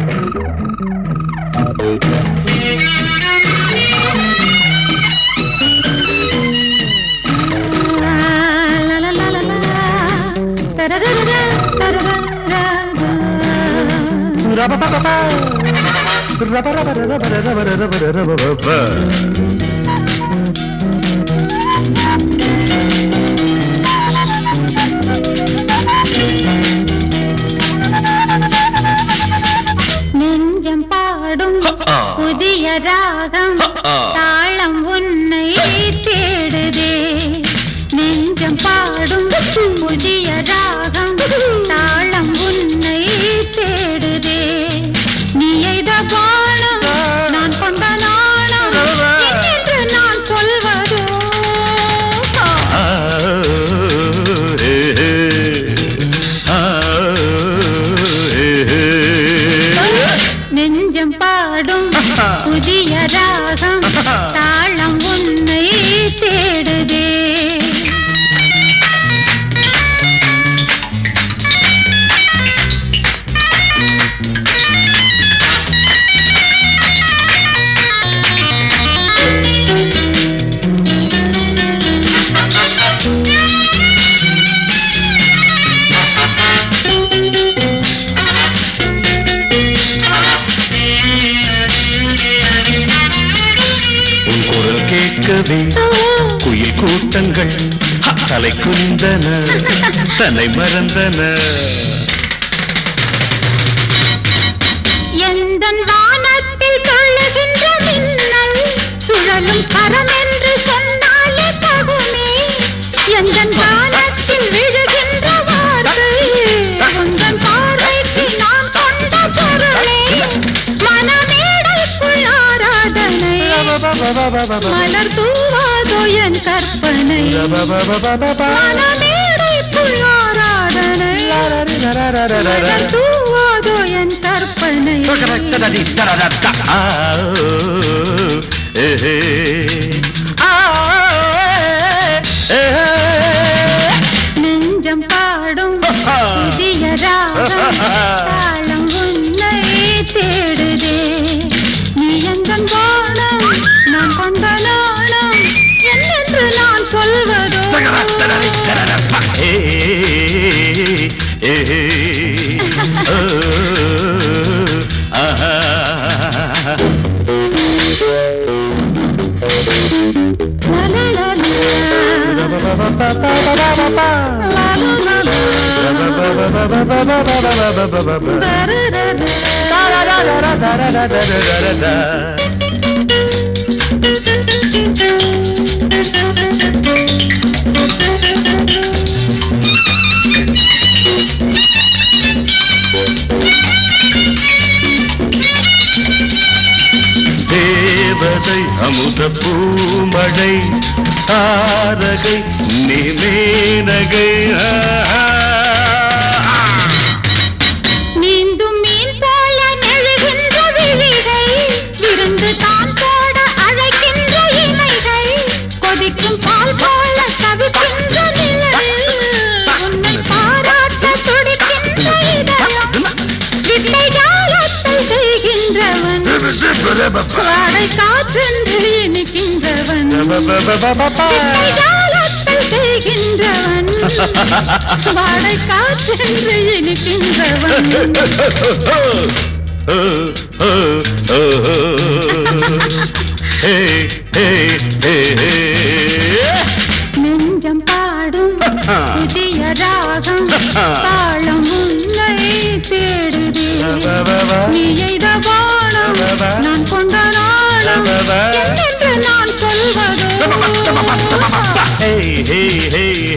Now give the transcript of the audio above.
நெஞ்சம் பாடும் புதிய ராகம் தாளம் உன்னை தேடுதே நெஞ்சம் பாடும் புதிய ராகம் தாளம் உன்னை தேடுதே நீ எய்த பானம் நான் கொண்ட நாணம் என்று நான் சொல்வதோ நெஞ்சம் பாடும் புதிய ராகம் தாளம் உன்னை தேடுதே உன் குரல் கேட்கவே குயில் கூட்டங்கள் தலை குனிந்தன தன்னை மறந்தன எந்தன் வானத்தில் தொழுகின்ற மின்னல் சுழலும் கரம் என்று சொன்னாலே தகுமே எந்தன் வானத்தில் விழுகின்ற வார்த்தை உந்தன் பார்வைக்கு நான் கொண்ட பொருளே மனமேடைக்குள் ஆராதனை மலர் தூவாதோ என் கற்பனை மனமேடைக்குள் ஆராதனை மலர் தூவாதோ என் கற்பனை ஆ, ஏ, ஏ. ஆ, ஏ, ஏ. நெஞ்சம் பாடும் புதிய ராகம் தாளம் உன்னை தேடுதே நீ எந்தன் வானம் நான் கொண்ட நாணம் என்னென்று நான் சொல்வதோ ஏ, ஏ, ஏ. ஓ, ஆஹா. லா, லா, லா, லா. லா, லா, லா, லா. தரரர. தேவதை அமுத பூமழை தாரகை நிமேனகை நீந்தும் மீன் போல நெழுகின்ற விழிகள் விருந்து தான் போட அழைக்கின்ற இலைகள் கொதிக்கும் பால் போல தவிக்கின்ற நிழல் உன்னை பாராட்ட துடிக்கின்ற இதயம் விட்டை ஜாலத்தை செய்கின்றவன் வாடை காற்றென்று இனிக்கின்றவன் விட்டை ஜாலத்தை செய்கின்றவன் வாடை காற்றென்று இனிக்கின்றவன் நெஞ்சம் பாடும் புதிய ராகம் தாளம் உன்னை தேடுதே நீ எய்த வானம் நான் கொண்ட நாளம் என்னென்று நான் சொல்வதோ hey, hey, hey,